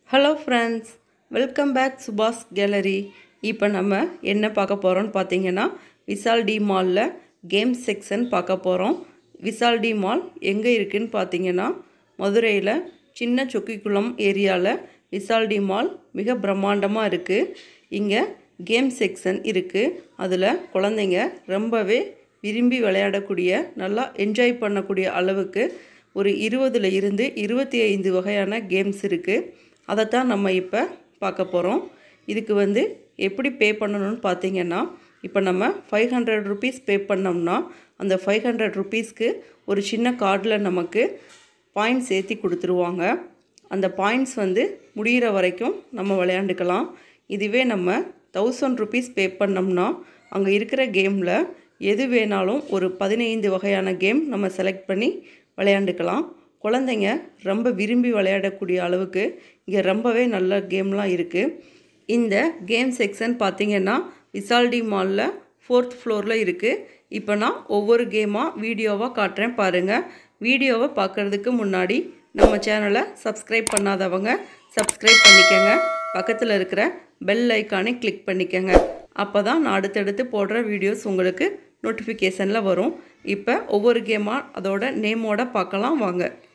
hello friends welcome back Subash gallery இப்போ நம்ம என்ன பார்க்க போகிறோம்னு பார்த்தீங்கன்னா விசால் டி மாலில் கேம் செக்ஷன் பார்க்க போகிறோம் விசால் டி மால் எங்கே இருக்குதுன்னு பார்த்தீங்கன்னா மதுரையில் சின்ன சொக்கிக்குளம் ஏரியாவில் விசால் டி மால் மிக பிரம்மாண்டமாக இருக்குது இங்கே கேம் செக்ஷன் இருக்குது அதில் குழந்தைங்க ரொம்பவே விரும்பி விளையாடக்கூடிய நல்லா என்ஜாய் பண்ணக்கூடிய அளவுக்கு ஒரு இருபதுல இருந்து இருபத்தி ஐந்து வகையான கேம்ஸ் இருக்குது அதைத்தான் நம்ம இப்போ பார்க்க போகிறோம் இதுக்கு வந்து எப்படி பே பண்ணணும்னு பார்த்தீங்கன்னா இப்போ நம்ம ஃபைவ் ஹண்ட்ரட் ருபீஸ் பே பண்ணோம்னா அந்த ஃபைவ் ஹண்ட்ரட் ருபீஸ்க்கு ஒரு சின்ன கார்டில் நமக்கு பாயிண்ட்ஸ் ஏற்றி கொடுத்துருவாங்க அந்த பாயிண்ட்ஸ் வந்து முடிகிற வரைக்கும் நம்ம விளையாண்டுக்கலாம் இதுவே நம்ம தௌசண்ட் ருபீஸ் பே பண்ணோம்னா அங்கே இருக்கிற கேமில் எது வேணாலும் ஒரு பதினைந்து வகையான கேம் நம்ம செலக்ட் பண்ணி விளையாண்டுக்கலாம் குழந்தைங்க ரொம்ப விரும்பி விளையாடக்கூடிய அளவுக்கு இங்கே ரொம்பவே நல்ல கேம்லாம் இருக்குது இந்த கேம் செக்ஷன் பார்த்திங்கன்னா விசால்டி மாலில் ஃபோர்த் ஃப்ளோரில் இருக்குது இப்போ நான் ஒவ்வொரு கேமாக வீடியோவாக காட்டுறேன் பாருங்கள் வீடியோவை பார்க்குறதுக்கு முன்னாடி நம்ம சேனலை சப்ஸ்கிரைப் பண்ணாதவங்க சப்ஸ்கிரைப் பண்ணிக்கோங்க பக்கத்தில் இருக்கிற பெல் ஐக்கானை கிளிக் பண்ணிக்கோங்க அப்போ தான் நான் அடுத்தடுத்து போடுற வீடியோஸ் உங்களுக்கு நோட்டிஃபிகேஷனில் வரும் இப்போ ஒவ்வொரு கேமாக அதோட நேமோட பார்க்கலாம் வாங்க